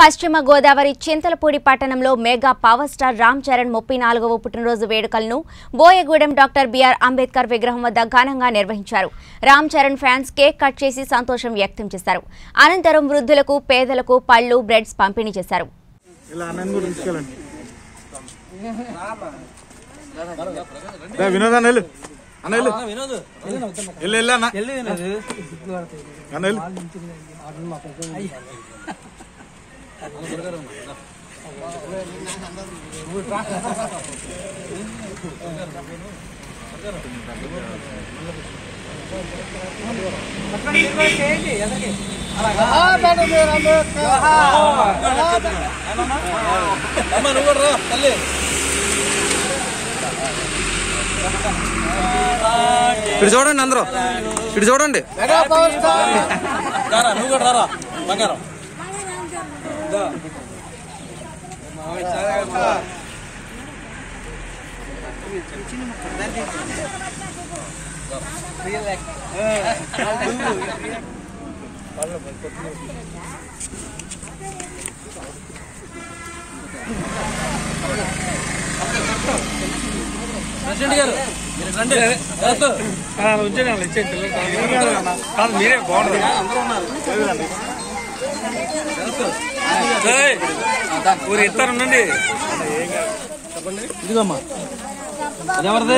పశ్చిమ గోదావరి చింతలపూడి పట్టణంలో mega power star Ram Charan ముప్పై నాలుగవ పుట్టినరోజు వేడుకలను బోయగూడెం డాక్టర్ బిఆర్ అంబేద్కర్ విగ్రహం వద్ద ఘనంగా నిర్వహించారు Ram Charan fans cake cut చేసి సంతోషం వ్యక్తం చేశారు అనంతరం వృద్ధులకు పేదలకు పళ్లు బ్రెడ్స్ పంపిణీ చేశారు ఇలా అన్నని కూడా తీసుకెళ్ళండి దా, వినోద్ అన్న వెళ్ళు అన్న వెళ్ళు వెళ్ళు వెళ్ళు అన్న అన్న వెళ్ళు ఇటు చూడండి అందరూ ఇటు చూడండి నువ్వు కూడా రారా బంగారం ప్రెసిడెంట్ గారు మీరు రండి వద్దు. మీరే బాగుంటుంది ఊరు ఇద్దరు ఉండండి ఇదిగోమ్మా అది ఎవరిది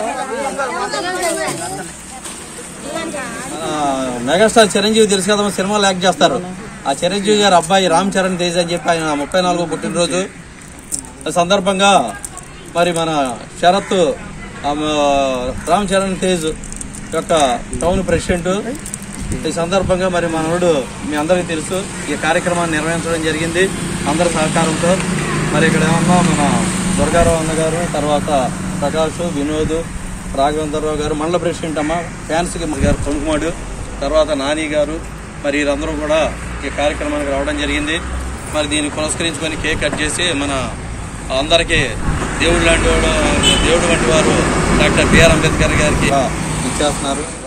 ఆ, మెగాస్టార్ చిరంజీవి తెలుసు కదమ్మా సినిమాలు యాక్ట్ చేస్తారు ఆ చిరంజీవి గారి అబ్బాయి రామ్ చరణ్ తేజ్ అని చెప్పి ఆయన ముప్పై నాలుగో పుట్టినరోజు ఈ సందర్భంగా మరి మన శరత్ ఆ, రామ్ చరణ్ తేజ్ యొక్క టౌన్ ప్రెసిడెంట్ ఈ సందర్భంగా మరి మనోడు మీ అందరికీ తెలుసు ఈ కార్యక్రమాన్ని నిర్వహించడం జరిగింది అందరి సహకారంతో మరి ఇక్కడ ఏమన్నా మన దుర్గారావు అన్న గారు తర్వాత ప్రకాష్ వినోద్ రాఘవేంద్రరావు గారు మండల ప్రెసిడెంట్ అమ్మ ఫ్యాన్స్ గారు కొనుకుమాడు తర్వాత నాని గారు మరి వీరందరూ కూడా ఈ కార్యక్రమానికి రావడం జరిగింది మరి దీన్ని పురస్కరించుకొని కేక్ కట్ చేసి మన అందరికీ దేవుడు లాంటి వాడు దేవుడు వంటి వారు డాక్టర్ బిఆర్ అంబేద్కర్ గారికి ఇచ్చేస్తున్నారు